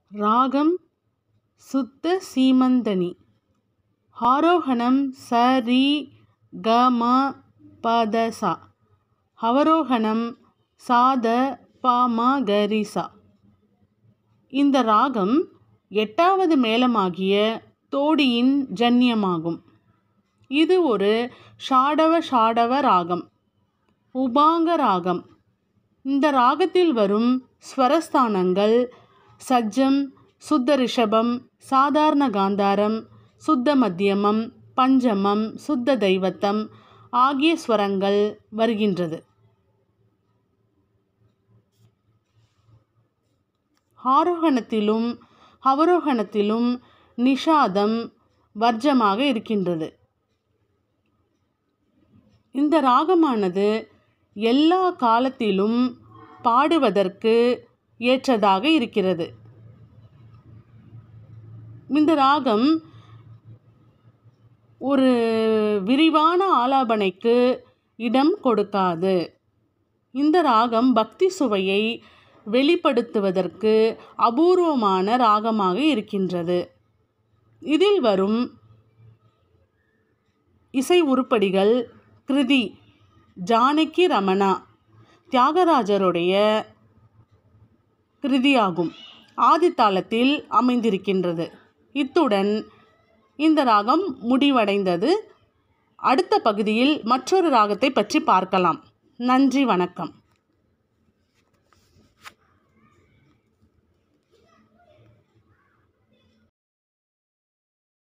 ராகம் சுத்த சீமந்தனி ஆரோகணம் ச ரி க ம ப த சா அவரோகணம் சா த ப ம க ரி சா இந்த ராகம் எட்டாவது மேளமாகிய தோடியின் ஜன்யமாகும் இது ஒரு ஷாடவ ஷாடவ ராகம் உபாங்க ராகம் இந்த ராகத்தில் வரும் ஸ்வரஸ்தானங்கள் சஜ்ஜம் சுத்த ரிஷபம் சாதாரண காந்தாரம் சுத்த மத்தியமம் பஞ்சமம் சுத்த தெய்வத்தம் ஆகிய ஸ்வரங்கள் வருகின்றது ஆரோகணத்திலும் அவரோகணத்திலும் நிஷாதம் வர்ஜமாக இருக்கின்றது இந்த ராகமானது எல்லா காலத்திலும் பாடுவதற்கு ஏற்றதாக இருக்கிறது இந்த ராகம் ஒரு விரிவான ஆலாபனைக்கு இடம் கொடுக்காது இந்த ராகம் பக்தி சுவையை வெளிப்படுத்துவதற்கு அபூர்வமான ராகமாக இருக்கின்றது இதில் வரும் இசை உருப்படிகள் கிருதி ஜானகி ரமணா தியாகராஜருடைய கிருதியாகும் ஆதித்தாளத்தில் அமைந்திருக்கின்றது இத்துடன் இந்த ராகம் முடிவடைந்தது அடுத்த பகுதியில் மற்றொரு ராகத்தை பற்றி பார்க்கலாம் நன்றி வணக்கம்